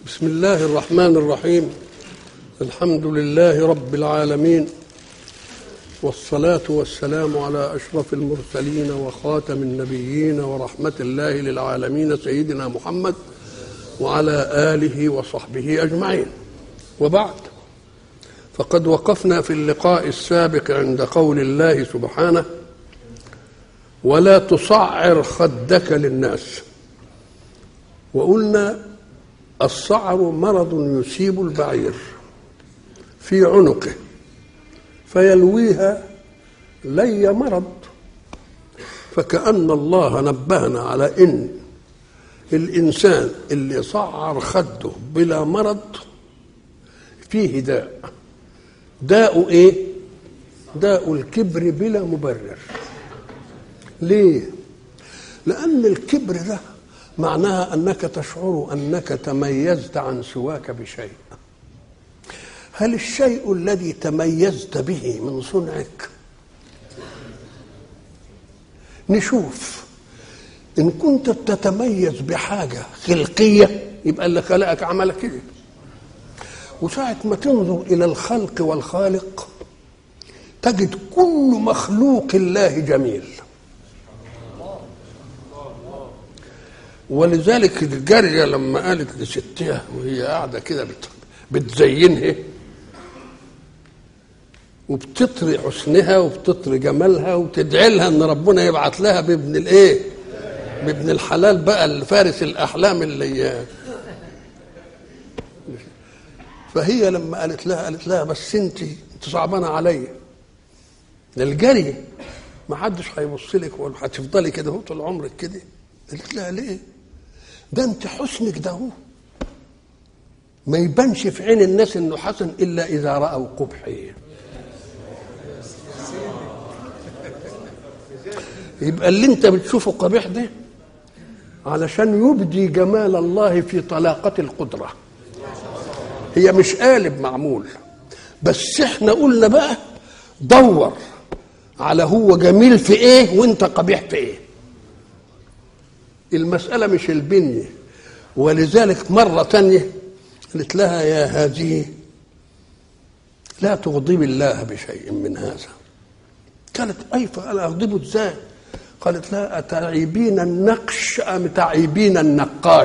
بسم الله الرحمن الرحيم الحمد لله رب العالمين والصلاة والسلام على أشرف المرسلين وخاتم النبيين ورحمة الله للعالمين سيدنا محمد وعلى آله وصحبه أجمعين وبعد فقد وقفنا في اللقاء السابق عند قول الله سبحانه ولا تصعر خدك للناس وقلنا الصعر مرض يصيب البعير في عنقه فيلويها لي مرض فكأن الله نبهنا على إن الإنسان اللي صعر خده بلا مرض فيه داء داء إيه؟ داء الكبر بلا مبرر ليه؟ لأن الكبر ده معناها أنك تشعر أنك تميزت عن سواك بشيء هل الشيء الذي تميزت به من صنعك نشوف إن كنت تتميز بحاجة خلقية يبقى اللي خلقك عمل كده وساعة ما تنظر إلى الخلق والخالق تجد كل مخلوق الله جميل ولذلك الجارية لما قالت لستها وهي قاعدة كده بت... بتزينها وبتطري حسنها وبتطري جمالها وتدعي لها ان ربنا يبعث لها بابن الايه؟ بابن الحلال بقى الفارس الاحلام اللي فهي لما قالت لها قالت لها بس انت انت صعبانه عليا الجري ما حدش هيبص لك ولا هتفضلي كده طول عمرك كده قالت لها ليه؟ ده انت حسنك ده هو ما يبانش في عين الناس انه حسن الا اذا راوا قبحي يبقى اللي انت بتشوفه قبيح ده علشان يبدي جمال الله في طلاقة القدرة هي مش قالب معمول بس احنا قلنا بقى دور على هو جميل في ايه وانت قبيح في ايه المسألة مش البنية ولذلك مرة تانية قلت لها يا هذه لا تغضب الله بشيء من هذا قالت أي فأنا أغضبه إزاي قالت لا أتعيبين النقش أم تعيبين النقاش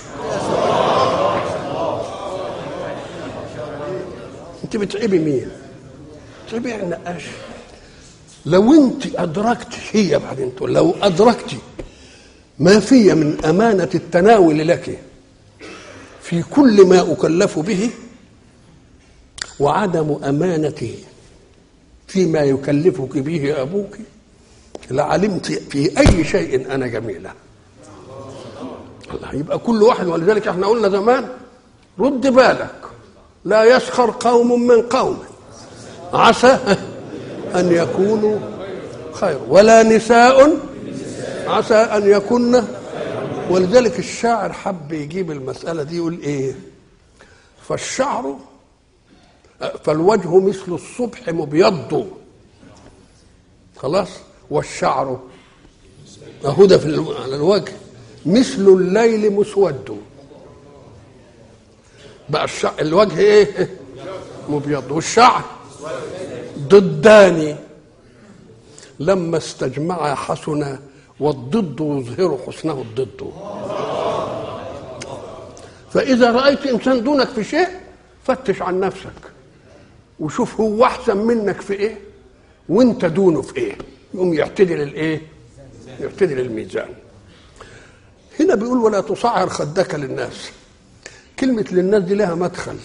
أنت بتعيبي مين بتعيبي النقاش لو أنت أدركت هي بعدين تقول لو أدركتي ما في من أمانة التناول لك في كل ما أكلف به وعدم أمانتي فيما يكلفك به أبوك لعلمت في أي شيء أنا جميلة الله يبقى كل واحد ولذلك احنا قلنا زمان رد بالك لا يسخر قوم من قوم عسى أن يكونوا خير ولا نساء عسى ان يكن ولذلك الشاعر حب يجيب المساله دي يقول ايه فالشعر فالوجه مثل الصبح مبيض خلاص والشعر اهو ده في على الوجه مثل الليل مسود بقى الشعر الوجه ايه مبيض والشعر ضداني لما استجمع حسنا والضد يظهر حسنه الضد فإذا رأيت إنسان دونك في شيء فتش عن نفسك وشوف هو أحسن منك في إيه وأنت دونه في إيه يقوم يعتدل الإيه يعتدل الميزان هنا بيقول ولا تصعر خدك للناس كلمة للناس دي لها مدخل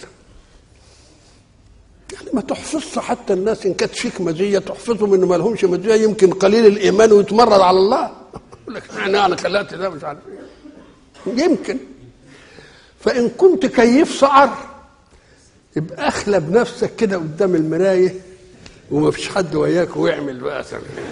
يعني ما تحفظش حتى الناس ان كانت فيك مزيه تحفظهم ان ما لهمش مزيه يمكن قليل الايمان ويتمرد على الله يقول لك انا انا خلقت ده مش عارف ايه يمكن فان كنت كيف صعر يبقى اخلى بنفسك كده قدام المرايه وما فيش حد وياك ويعمل بقى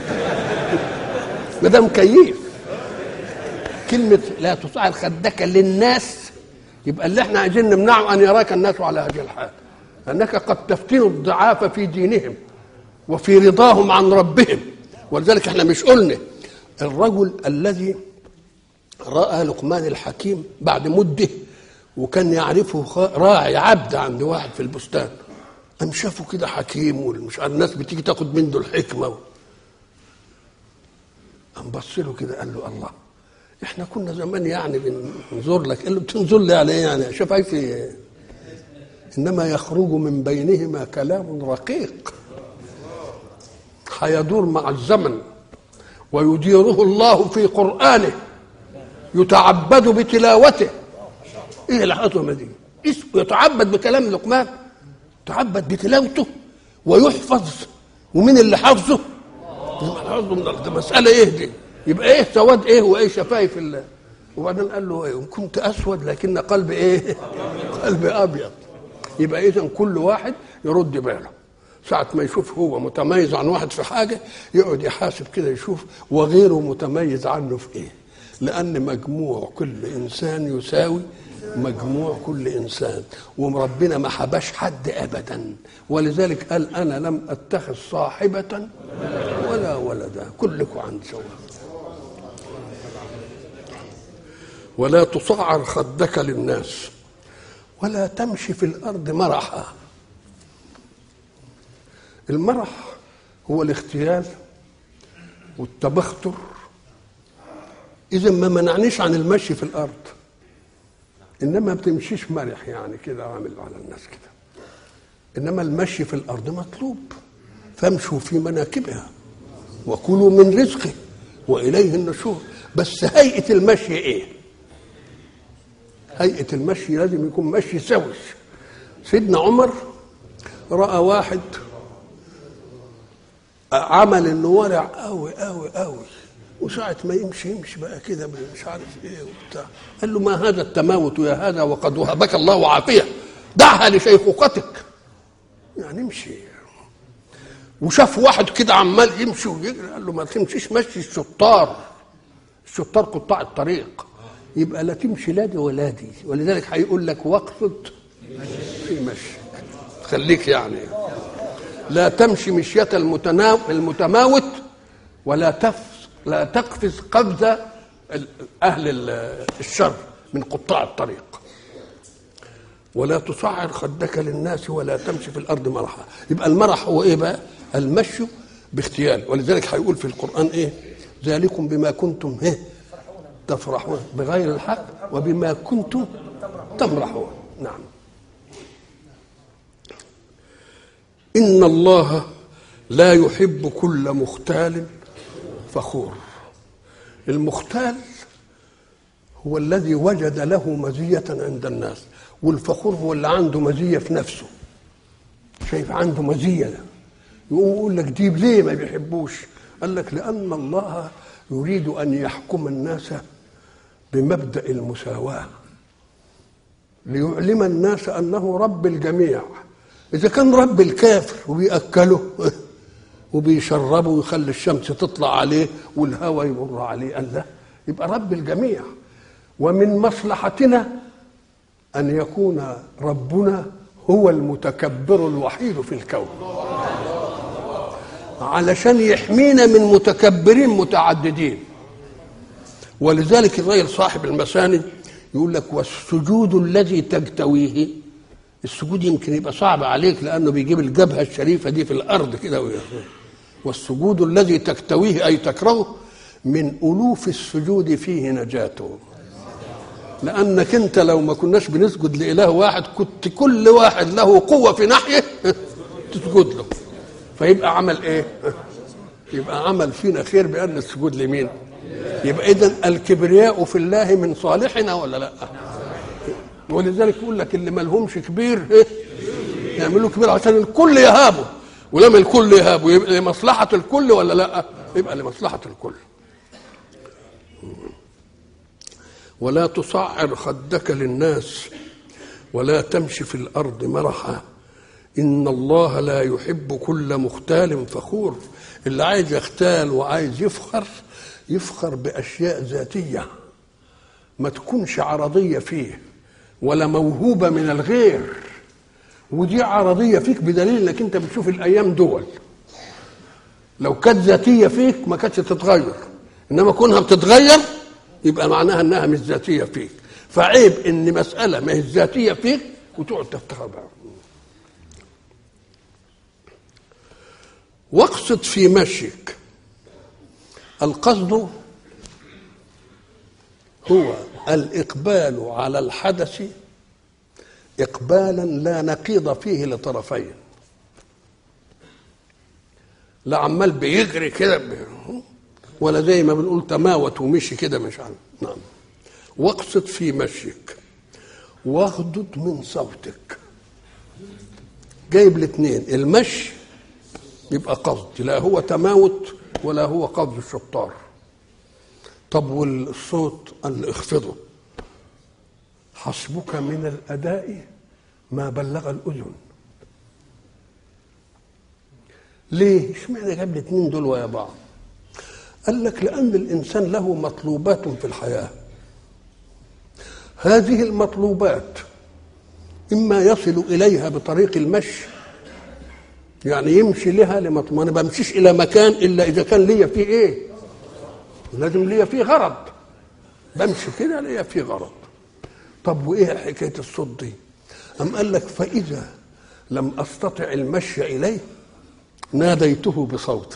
ما دام كيف كلمة لا تصعر خدك للناس يبقى اللي احنا عايزين نمنعه ان يراك الناس على هذه الحال انك قد تفتن الضعاف في دينهم وفي رضاهم عن ربهم ولذلك احنا مش قلنا الرجل الذي راى لقمان الحكيم بعد مده وكان يعرفه خ- راعي عبد عند واحد في البستان قام شافه كده حكيم والمش عارف الناس بتيجي تاخد منه الحكمه قام بص له كده قال له الله احنا كنا زمان يعني بننظر لك قال له بتنظر لي على ايه يعني شوف عايز ايه انما يخرج من بينهما كلام رقيق حيدور مع الزمن ويديره الله في قرآنه يتعبد بتلاوته ايه العظمه دي اسمه يتعبد بكلام لقمان يتعبد بتلاوته ويحفظ ومين اللي حافظه حافظه من ده مساله ايه دي يبقى ايه سواد ايه وايه شفايف الله وبعدين قال له ايه كنت اسود لكن قلبي ايه قلبي ابيض يبقى اذا كل واحد يرد باله ساعة ما يشوف هو متميز عن واحد في حاجة يقعد يحاسب كده يشوف وغيره متميز عنه في ايه لأن مجموع كل إنسان يساوي مجموع كل إنسان وربنا ما حباش حد أبدا ولذلك قال أنا لم أتخذ صاحبة ولا ولدا كلكم عند سواء ولا تصعر خدك للناس ولا تمشي في الأرض مرحا المرح هو الاغتيال والتبختر اذا ما منعنيش عن المشي في الارض انما ما بتمشيش مرح يعني كده عامل على الناس كده انما المشي في الارض مطلوب فامشوا في مناكبها وكلوا من رزقه واليه النشور بس هيئه المشي ايه هيئه المشي لازم يكون مشي سوي سيدنا عمر راى واحد عمل انه ورع قوي قوي قوي وساعة ما يمشي يمشي بقى كده مش عارف ايه وبتاع قال له ما هذا التماوت يا هذا وقد وهبك الله عافية دعها لشيخوختك يعني امشي وشاف واحد كده عمال يمشي ويجري قال له ما تمشيش مشي الشطار الشطار قطاع الطريق يبقى لا تمشي لا دي ولا دي ولذلك هيقول لك واقصد في مشيك خليك يعني لا تمشي مشية المتناو- المتماوت ولا تف لا تقفز قفز ال- أهل ال- الشر من قطاع الطريق ولا تصعر خدك للناس ولا تمشي في الأرض مرحا يبقى المرح هو إيه بقى المشي باختيال ولذلك هيقول في القرآن إيه ذلكم بما كنتم إيه تفرحون بغير الحق وبما كنتم تمرحون نعم إن الله لا يحب كل مختال فخور المختال هو الذي وجد له مزية عند الناس والفخور هو اللي عنده مزية في نفسه شايف عنده مزية ده يقوم يقول لك دي ليه ما بيحبوش قال لك لأن الله يريد أن يحكم الناس بمبدأ المساواة ليعلم الناس أنه رب الجميع إذا كان رب الكافر وبيأكله وبيشربه ويخلي الشمس تطلع عليه والهواء يمر عليه قال لا يبقى رب الجميع ومن مصلحتنا أن يكون ربنا هو المتكبر الوحيد في الكون علشان يحمينا من متكبرين متعددين ولذلك الرجل صاحب المساني يقول لك والسجود الذي تجتويه السجود يمكن يبقى صعب عليك لانه بيجيب الجبهه الشريفه دي في الارض كده ويخرج. والسجود الذي تكتويه اي تكرهه من الوف السجود فيه نجاته لانك انت لو ما كناش بنسجد لاله واحد كنت كل واحد له قوه في ناحيه تسجد له فيبقى عمل ايه يبقى عمل فينا خير بان السجود لمين يبقى اذا الكبرياء في الله من صالحنا ولا لا ولذلك يقول لك اللي ما لهمش كبير ايه يعملوا كبير عشان الكل يهابه ولما الكل يهابه يبقى لمصلحه الكل ولا لا يبقى لمصلحه الكل ولا تصعر خدك للناس ولا تمشي في الارض مرحا ان الله لا يحب كل مختال فخور اللي عايز يختال وعايز يفخر يفخر باشياء ذاتيه ما تكونش عرضيه فيه ولا موهوبه من الغير ودي عرضيه فيك بدليل انك انت بتشوف الايام دول لو كانت ذاتيه فيك ما كانتش تتغير انما كونها بتتغير يبقى معناها انها مش ذاتيه فيك فعيب ان مساله ما هي الذاتيه فيك وتقعد تفتخر بها واقصد في مشيك القصد هو الاقبال على الحدث اقبالا لا نقيض فيه لطرفين لا عمال بيجري كده ولا زي ما بنقول تماوت ومشي كده مش عارف نعم واقصد في مشيك واغضض من صوتك جايب الاثنين المشي يبقى قصد لا هو تماوت ولا هو قصد الشطار طب والصوت اللي اخفضه حسبك من الاداء ما بلغ الاذن ليه اشمعنى جاب الاثنين دول ويا بعض قال لك لان الانسان له مطلوبات في الحياه هذه المطلوبات اما يصل اليها بطريق المشي يعني يمشي لها لمط... ما انا بمشيش الى مكان الا اذا كان ليا فيه ايه لازم ليا فيه غرض بمشي كده ليا فيه غرض طب وايه حكايه الصوت دي ام قال لك فاذا لم استطع المشي اليه ناديته بصوتي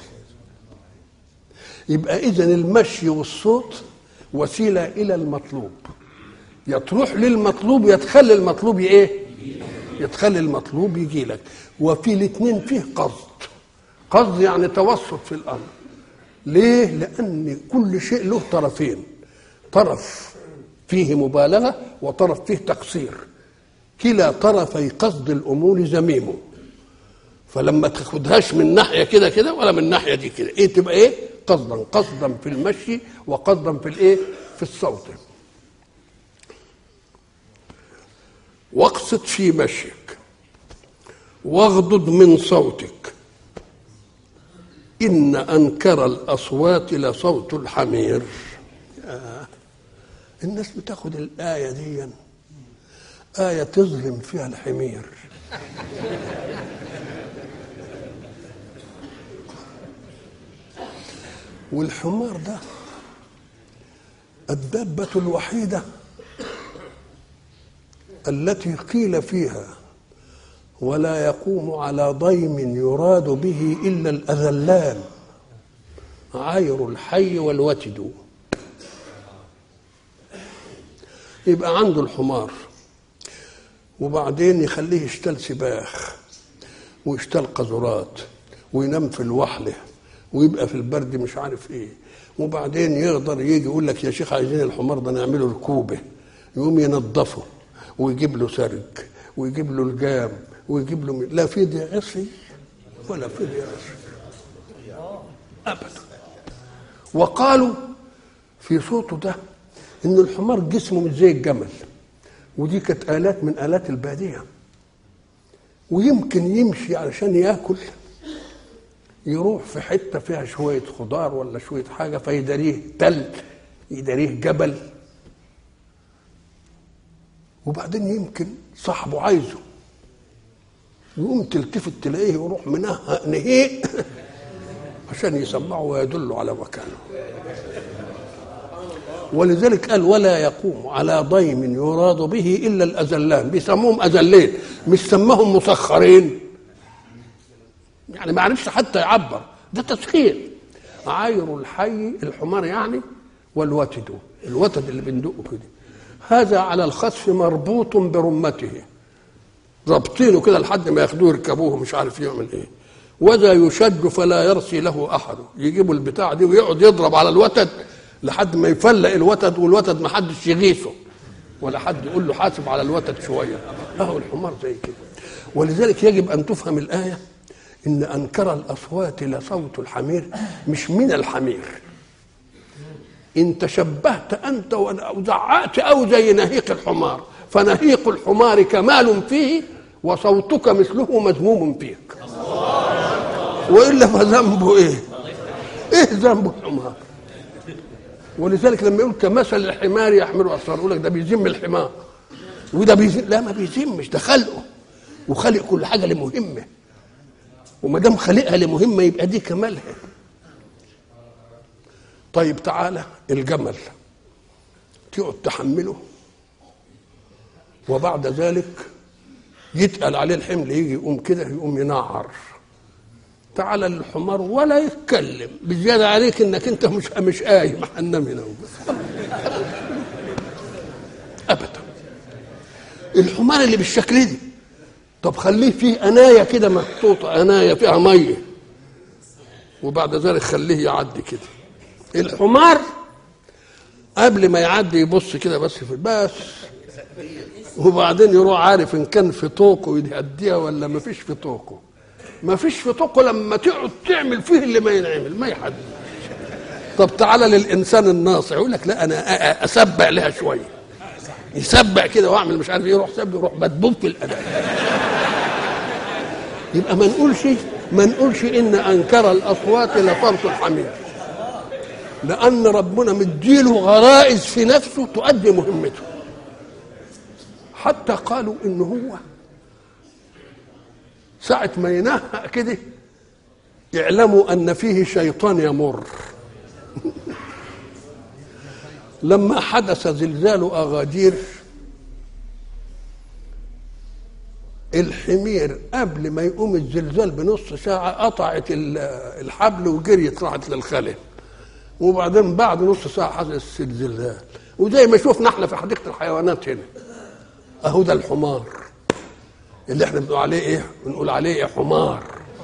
يبقى اذا المشي والصوت وسيله الى المطلوب يا تروح للمطلوب يا تخلي المطلوب ايه يتخلي المطلوب يجي لك وفي الاثنين فيه قصد قصد يعني توسط في الامر ليه لان كل شيء له طرفين طرف فيه مبالغه وطرف فيه تقصير كلا طرفي قصد الامور ذميم فلما تاخدهاش من ناحيه كده كده ولا من ناحيه دي كده ايه تبقى ايه قصدا قصدا في المشي وقصدا في الايه في الصوت واقصد في مشيك واغضض من صوتك إن أنكر الأصوات لصوت الحمير آه. الناس بتاخد الآية دي آية تظلم فيها الحمير والحمار ده الدابة الوحيدة التي قيل فيها ولا يقوم على ضيم يراد به الا الاذلان عير الحي والوتد يبقى عنده الحمار وبعدين يخليه يشتل سباخ ويشتل قذرات وينام في الوحله ويبقى في البرد مش عارف ايه وبعدين يقدر يجي يقول لك يا شيخ عايزين الحمار ده نعمله ركوبه يقوم ينظفه ويجيب له سرج ويجيب له الجام ويجيب له لا في دي عصي ولا في دي عصي ابدا وقالوا في صوته ده ان الحمار جسمه مش زي الجمل ودي كانت الات من الات الباديه ويمكن يمشي علشان ياكل يروح في حته فيها شويه خضار ولا شويه حاجه فيداريه تل يداريه جبل وبعدين يمكن صاحبه عايزه يقوم تلتفت تلاقيه يروح منهق نهيق عشان يسمعه ويدله على مكانه ولذلك قال ولا يقوم على ضيم يراد به الا الاذلان بيسموهم اذلين مش سماهم مسخرين يعني ما عرفش حتى يعبر ده تسخير عاير الحي الحمار يعني والوتد الوتد اللي بندقه كده هذا على الخسف مربوط برمته رابطينه كده لحد ما ياخدوه يركبوه مش عارف يعمل ايه وذا يشد فلا يرثي له احد يجيبوا البتاع دي ويقعد يضرب على الوتد لحد ما يفلق الوتد والوتد ما حدش يغيثه ولا حد يقول له حاسب على الوتد شويه اهو الحمار زي كده ولذلك يجب ان تفهم الايه ان انكر الاصوات لصوت الحمير مش من الحمير ان تشبهت انت وزعقت او زي نهيق الحمار فنهيق الحمار كمال فيه وصوتك مثله مذموم فيك والا فذنبه ايه ايه ذنب الحمار ولذلك لما يقول كمثل الحمار يحمل اسفار يقول لك ده بيذم الحمار وده بيذم لا ما بيذمش ده خلقه وخلق كل حاجه لمهمه وما دام خلقها لمهمه يبقى دي كمالها طيب تعالى الجمل تقعد تحمله وبعد ذلك يتقل عليه الحمل يجي يقوم كده يقوم ينعر تعالى الحمار ولا يتكلم بزيادة عليك انك انت مش مش قايم هننام هنا ابدا الحمار اللي بالشكل دي طب خليه فيه انايه كده محطوطه انايه فيها ميه وبعد ذلك خليه يعدي كده الحمار قبل ما يعدي يبص كده بس في بس وبعدين يروح عارف ان كان في طوقه يهديها ولا ما فيش في طوقه ما فيش في طوقه لما تقعد تعمل فيه اللي ما ينعمل ما يحد طب تعالى للانسان الناصع يقول لك لا انا اسبق لها شويه يسبق كده واعمل مش عارف ايه يروح سبق يروح مدبوب في الاداء يبقى ما نقولش ما نقولش ان انكر الاصوات لصوت الحمير لان ربنا مديله غرائز في نفسه تؤدي مهمته حتى قالوا ان هو ساعة ما ينهق كده يعلموا ان فيه شيطان يمر لما حدث زلزال اغادير الحمير قبل ما يقوم الزلزال بنص ساعة قطعت الحبل وجريت راحت للخلل وبعدين بعد نص ساعة حدث الزلزال وزي ما شفنا احنا في حديقة الحيوانات هنا اهو ده الحمار اللي احنا بنقول عليه ايه بنقول عليه ايه حمار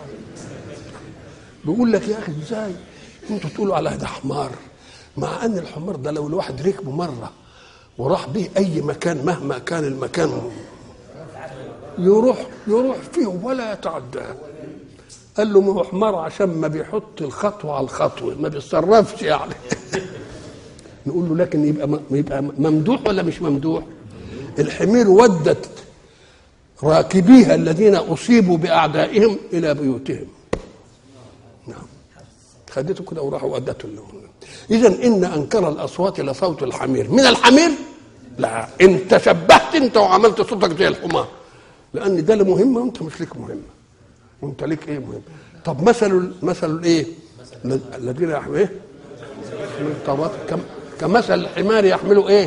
بيقول لك يا اخي ازاي انتوا تقولوا على ده حمار مع ان الحمار ده لو الواحد ركبه مره وراح به اي مكان مهما كان المكان يروح يروح فيه ولا يتعداه قال له ما هو حمار عشان ما بيحط الخطوه على الخطوه ما بيتصرفش يعني نقول له لكن يبقى يبقى ممدوح ولا مش ممدوح الحمير ودت راكبيها الذين اصيبوا باعدائهم الى بيوتهم نعم خدته كده وراحوا ودته لهم اذا ان انكر الاصوات لصوت الحمير من الحمير لا انت شبهت انت وعملت صوتك زي الحمار لان ده له مهمه وانت مش ليك مهمه وانت ليك ايه مهم طب مثل مثل الايه الذين يحملوا ايه التوراة كمثل الحمار يحملوا ايه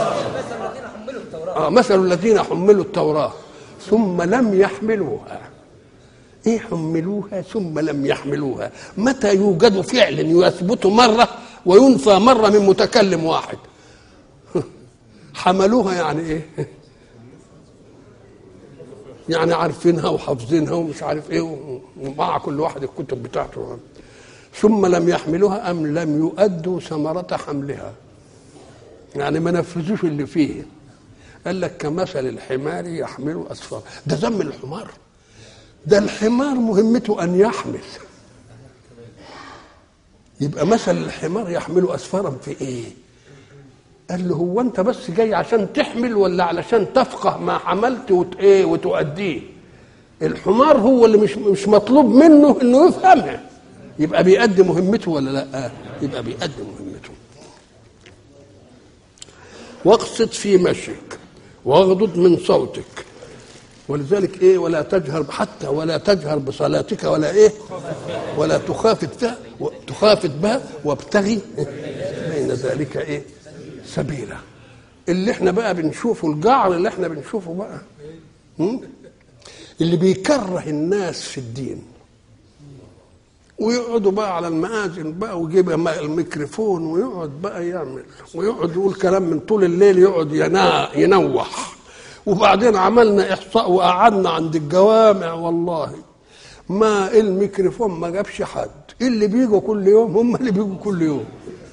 اه مثل الذين حملوا التوراة ثم لم يحملوها ايه حملوها ثم لم يحملوها متى يوجد فعل يثبت مرة وينفى مرة من متكلم واحد حملوها يعني ايه يعني عارفينها وحافظينها ومش عارف ايه ومع كل واحد الكتب بتاعته ثم لم يحملوها ام لم يؤدوا ثمرة حملها يعني ما نفذوش اللي فيه قال لك كمثل الحمار يحمل اسفار ده ذم الحمار ده الحمار مهمته ان يحمل يبقى مثل الحمار يحمل اسفارا في ايه قال له هو انت بس جاي عشان تحمل ولا علشان تفقه ما حملت وت ايه وتؤديه الحمار هو اللي مش مش مطلوب منه انه يفهمها يبقى بيأدي مهمته ولا لا يبقى بيأدي مهمته واقصد في مشيك واغضض من صوتك ولذلك ايه ولا تجهر حتى ولا تجهر بصلاتك ولا ايه ولا تخافت بها تخافت بها وابتغي بين ذلك ايه سبيلا اللي احنا بقى بنشوفه الجعر اللي احنا بنشوفه بقى م? اللي بيكره الناس في الدين ويقعدوا بقى على المآذن بقى ويجيب الميكروفون ويقعد بقى يعمل ويقعد يقول كلام من طول الليل يقعد ينا ينوح وبعدين عملنا احصاء وقعدنا عند الجوامع والله ما الميكروفون ما جابش حد اللي بيجوا كل يوم هم اللي بيجوا كل يوم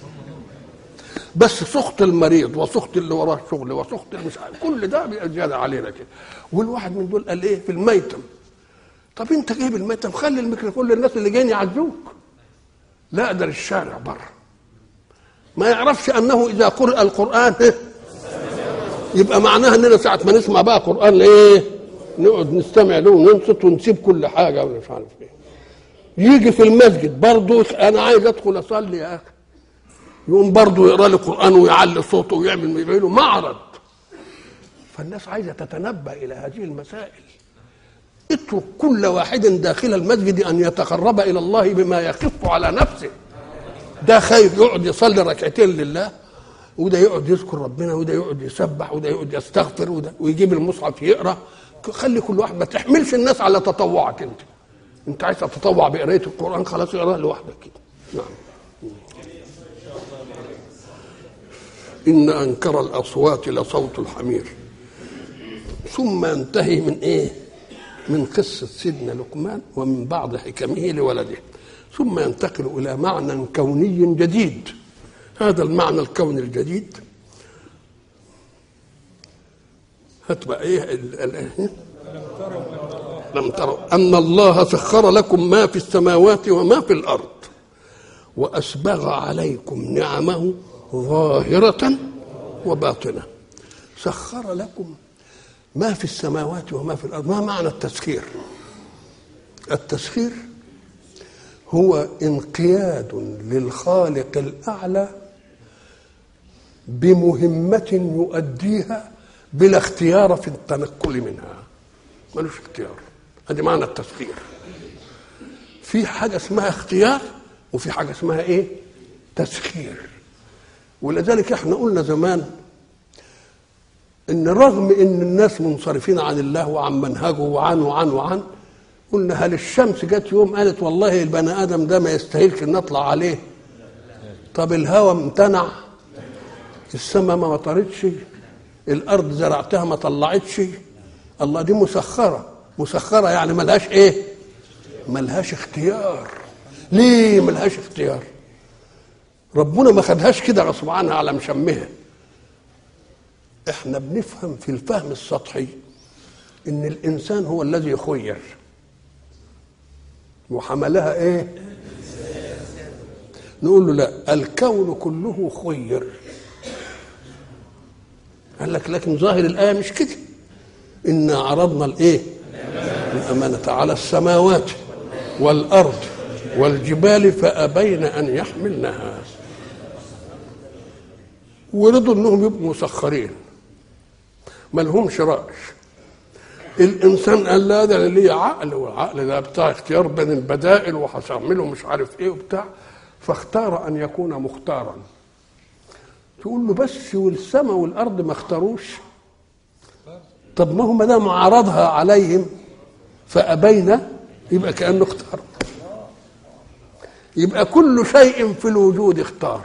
بس سخط المريض وسخط اللي وراه شغل وسخط مش عارف كل ده بيبقى زياده علينا كده والواحد من دول قال ايه في الميتم طب انت جايب الميتم خلي الميكروفون للناس اللي جايين يعزوك لا ده الشارع بره ما يعرفش انه اذا قرأ القران إيه؟ يبقى معناها اننا ساعه ما نسمع بقى قران ايه نقعد نستمع له وننصت ونسيب كل حاجه ومش عارف ايه يجي في المسجد برضه انا عايز ادخل اصلي يا اخي يقوم برضه يقرا لي قران ويعلي صوته ويعمل له معرض فالناس عايزه تتنبه الى هذه المسائل اترك كل واحد داخل المسجد ان يتقرب الى الله بما يخف على نفسه ده خايف يقعد يصلي ركعتين لله وده يقعد يذكر ربنا وده يقعد يسبح وده يقعد يستغفر وده ويجيب المصحف يقرا خلي كل واحد ما تحملش الناس على تطوعك انت انت عايز تتطوع بقرايه القران خلاص اقراه لوحدك كده نعم ان انكر الاصوات لصوت الحمير ثم ينتهي من ايه من قصه سيدنا لقمان ومن بعض حكمه لولده ثم ينتقل الى معنى كوني جديد هذا المعنى الكوني الجديد هتبقى ايه ال- ال- لم تروا ان الله سخر لكم ما في السماوات وما في الارض واسبغ عليكم نعمه ظاهره وباطنه سخر لكم ما في السماوات وما في الارض ما معنى التسخير التسخير هو انقياد للخالق الاعلى بمهمه يؤديها بلا اختيار في التنقل منها ملوش اختيار هذه معنى التسخير في حاجه اسمها اختيار وفي حاجه اسمها ايه تسخير ولذلك احنا قلنا زمان ان رغم ان الناس منصرفين عن الله وعن منهجه وعن وعن وعن قلنا هل الشمس جت يوم قالت والله البني ادم ده ما يستاهلش ان نطلع عليه طب الهواء امتنع السماء ما مطرتش الارض زرعتها ما طلعتش الله دي مسخره مسخره يعني ملهاش ايه ملهاش اختيار ليه ملهاش اختيار ربنا ما خدهاش كده غصب عنها على مشمها احنا بنفهم في الفهم السطحي ان الانسان هو الذي خير وحملها ايه نقول له لا الكون كله خير قال لك لكن ظاهر الايه مش كده انا عرضنا الايه الامانه على السماوات والارض والجبال فابين ان يحملنها ورضوا انهم يبقوا مسخرين ما لهمش راي الانسان قال لا ده ليه عقل والعقل ده بتاع اختيار بين البدائل وهعمله مش عارف ايه وبتاع فاختار ان يكون مختارا تقول له بس والسماء والارض ما اختاروش طب ما هو ما دام عرضها عليهم فابين يبقى كانه اختار يبقى كل شيء في الوجود اختار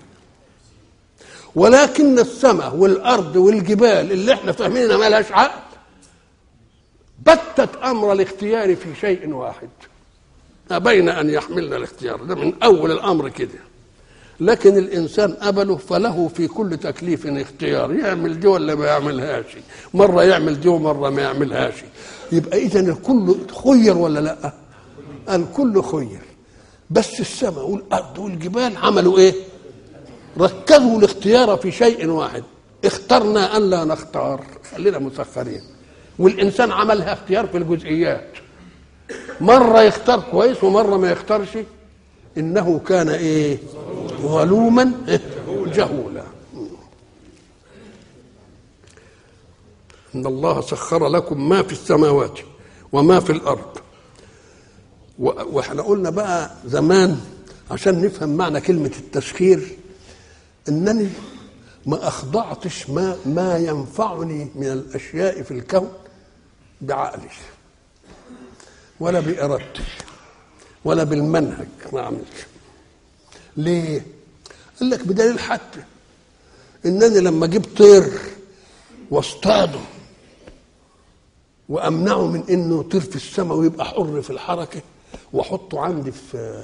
ولكن السماء والارض والجبال اللي احنا فاهمينها ما لهاش عقل بتت امر الاختيار في شيء واحد أبين أن يحملنا الاختيار ده من أول الأمر كده لكن الإنسان قبله فله في كل تكليف اختيار يعمل دي ولا ما يعملهاش مرة يعمل دي ومرة ما يعملهاش يبقى إذا الكل خير ولا لا الكل خير بس السماء والأرض والجبال عملوا إيه ركزوا الاختيار في شيء واحد اخترنا أن لا نختار خلينا مسخرين والإنسان عملها اختيار في الجزئيات مرة يختار كويس ومرة ما يختارش إنه كان إيه ظلوما جهولا إن الله سخر لكم ما في السماوات وما في الأرض واحنا قلنا بقى زمان عشان نفهم معنى كلمة التسخير إنني ما أخضعتش ما ما ينفعني من الأشياء في الكون بعقلي ولا بإرادتي ولا بالمنهج ما عملش ليه؟ قال لك بدليل حتى انني لما اجيب طير واصطاده وامنعه من انه يطير في السماء ويبقى حر في الحركه واحطه عندي في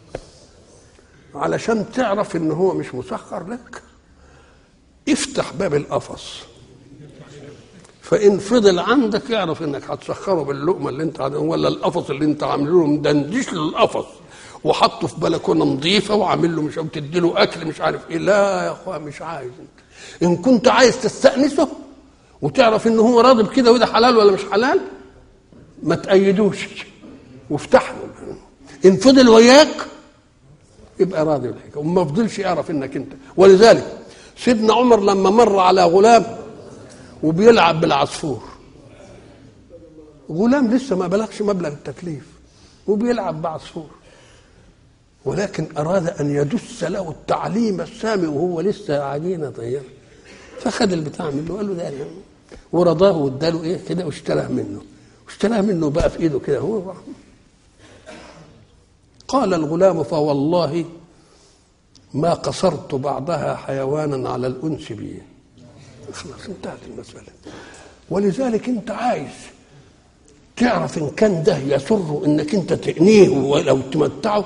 علشان تعرف ان هو مش مسخر لك افتح باب القفص فان فضل عندك اعرف انك هتسخره باللقمه اللي انت عامله ولا القفص اللي انت عامله له مدندش له القفص وحطه في بلكونه نظيفه وعامل له مش بتدي له اكل مش عارف ايه لا يا اخويا مش عايز انت ان كنت عايز تستانسه وتعرف ان هو راضي بكده وده حلال ولا مش حلال ما تأيدوش وافتح له ان فضل وياك يبقى راضي بالحكايه وما فضلش يعرف انك انت ولذلك سيدنا عمر لما مر على غلام وبيلعب بالعصفور غلام لسه ما بلغش مبلغ التكليف وبيلعب بعصفور ولكن أراد أن يدس له التعليم السامي وهو لسه عجينة طيبة فخد البتاع منه قال له ده يعني ورضاه واداله ايه كده واشتراه منه واشتراه منه بقى في ايده كده هو قال الغلام فوالله ما قصرت بعدها حيوانا على الانس بي خلاص انتهت المساله ولذلك انت عايز تعرف ان كان ده يسر انك انت تأنيه ولو تمتعه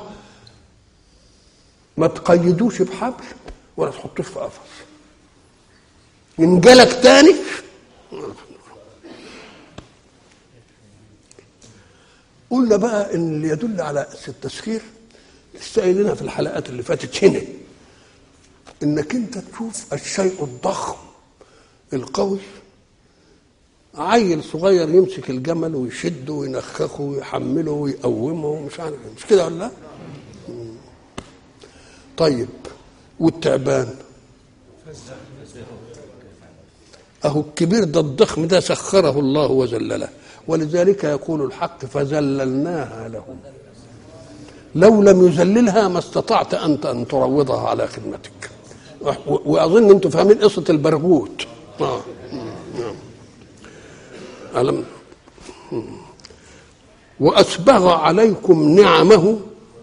ما تقيدوش بحبل ولا تحطوش في قفص ان جالك تاني قلنا بقى ان اللي يدل على التسخير لسه قايلينها في الحلقات اللي فاتت هنا انك انت تشوف الشيء الضخم القوي عيل صغير يمسك الجمل ويشده وينخخه ويحمله ويقومه ومش عارف مش كده ولا لا؟ طيب والتعبان اهو الكبير ده الضخم ده سخره الله وذلله ولذلك يقول الحق فذللناها لهم لو لم يذللها ما استطعت انت ان تروضها على خدمتك واظن انتم فاهمين قصه البرغوث اه نعم ألم وأسبغ عليكم نعمه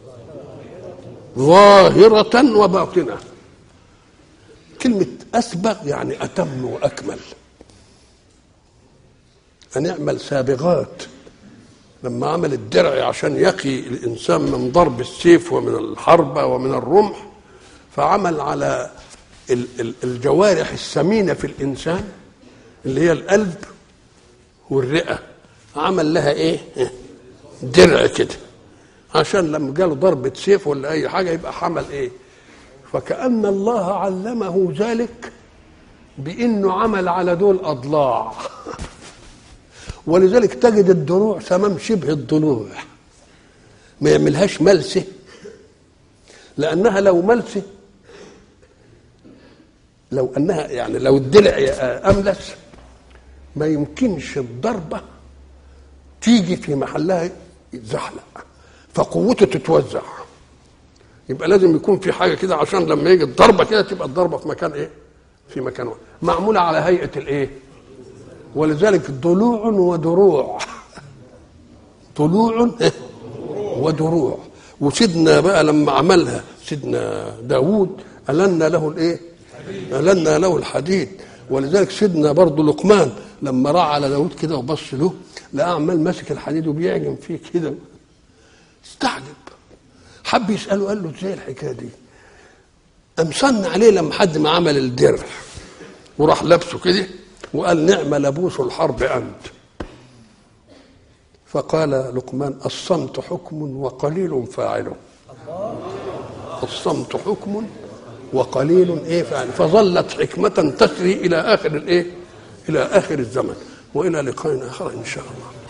ظاهرة وباطنة كلمة أسبغ يعني أتم وأكمل أن يعمل سابغات لما عمل الدرع عشان يقي الإنسان من ضرب السيف ومن الحربة ومن الرمح فعمل على الجوارح السمينة في الإنسان اللي هي القلب والرئة عمل لها ايه درع كده عشان لما جاله ضربة سيف ولا أي حاجة يبقى حمل إيه فكأن الله علمه ذلك بأنه عمل على دول أضلاع ولذلك تجد الضلوع تمام شبه الضلوع ما يعملهاش ملسه لأنها لو ملسه لو أنها يعني لو الدلع أملس ما يمكنش الضربة تيجي في محلها يتزحلق فقوته تتوزع يبقى لازم يكون في حاجة كده عشان لما يجي الضربة كده تبقى الضربة في مكان ايه؟ في مكان واحد معمولة على هيئة الايه؟ ولذلك ضلوع ودروع ضلوع ودروع وسيدنا بقى لما عملها سيدنا داوود ألنا له الايه؟ ألنا له الحديد ولذلك سيدنا برضه لقمان لما راى على داود كده وبص له لقى عمال ماسك الحديد وبيعجن فيه كده استعجب حب يساله قال له ازاي الحكايه دي قام صن عليه لما حد ما عمل الدرع وراح لابسه كده وقال نعم لبوس الحرب انت فقال لقمان الصمت حكم وقليل فاعله الصمت حكم وقليل ايه فعل فظلت حكمة تسري إلى آخر الايه؟ إلى آخر الزمن وإلى لقاء آخر إن شاء الله